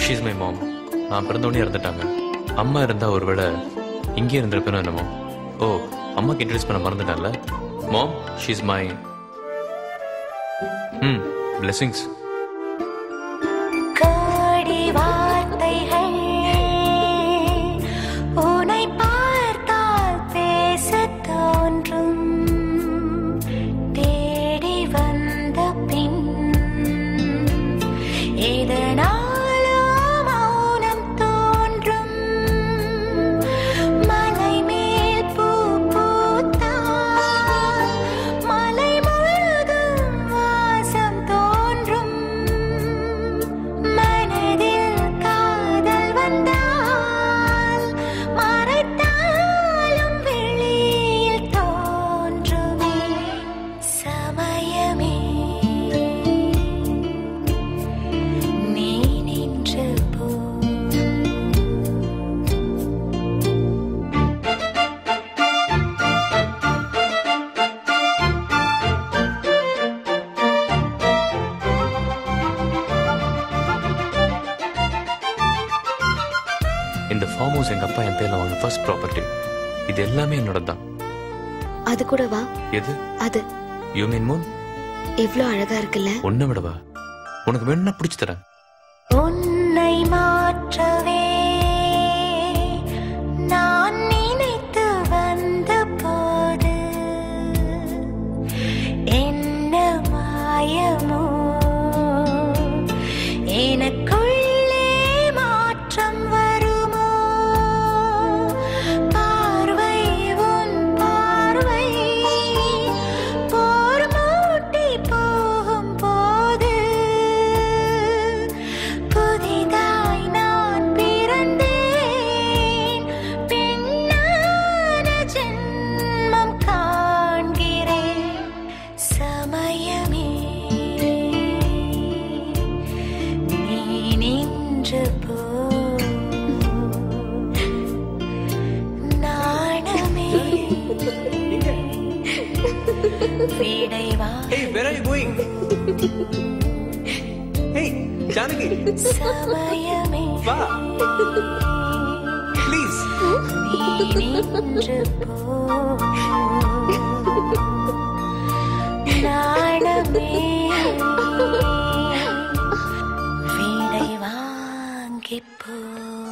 She's my mom நான் பிறந்தோடனே இறந்துட்டாங்க அம்மா இருந்தா ஒருவேளை இங்கே இருந்திருப்பேனோ என்னமோ ஓ அம்மாக்கு இன்ட்ரடியூஸ் பண்ண மறந்துட்டேன்ல mom she's my hmm blessings கோடி வார்த்தைகள் உன்னை பார்த்தால் பேசத் தோன்றும் தேடி வந்த பின் எதனாலோ மௌனம் தோன்றும் மலை மேல் பூ பூத்தால் மலை முழுதும் வாசம் தோன்றும் மனதில் காதல் வந்தால் மறைத்தாலும் வெளியில் தோன்றுமே சமயமே நீ நின்று போ இந்த ஃபார்ம் ஹவுஸ் எங்க அப்பா என் பேர்ல வாங்கின ஃபர்ஸ்ட் ப்ராப்பர்ட்டி இது எல்லாமே என்னோட தான் அது கூட வா எது அது யூ மீன் மூன் எவ்ளோ அழகா இருக்குல்ல ஒன்ன விடவா உனக்கு வேணும்னா பிடிச்சி தரேன் உன்னை மாற்றவே நான் நினைத்து வந்த போது என்ன மாயமோ எனக்குள்ளே மாற்றம் வருமோ பார்வை உன் பார்வை போர் மூட்டி போகும் போது புதிதாய் நான் பிறந்தேன் பெண்ணான ஜென்மம் காண்கிறேன் சமயமே நீ நின்று போ நாணமே விடைவா Hey, where are you going? Hey, Janaki, சமயமே வா. Please. நீ நின்று போ நாணமே விடை வாங்கிப் போ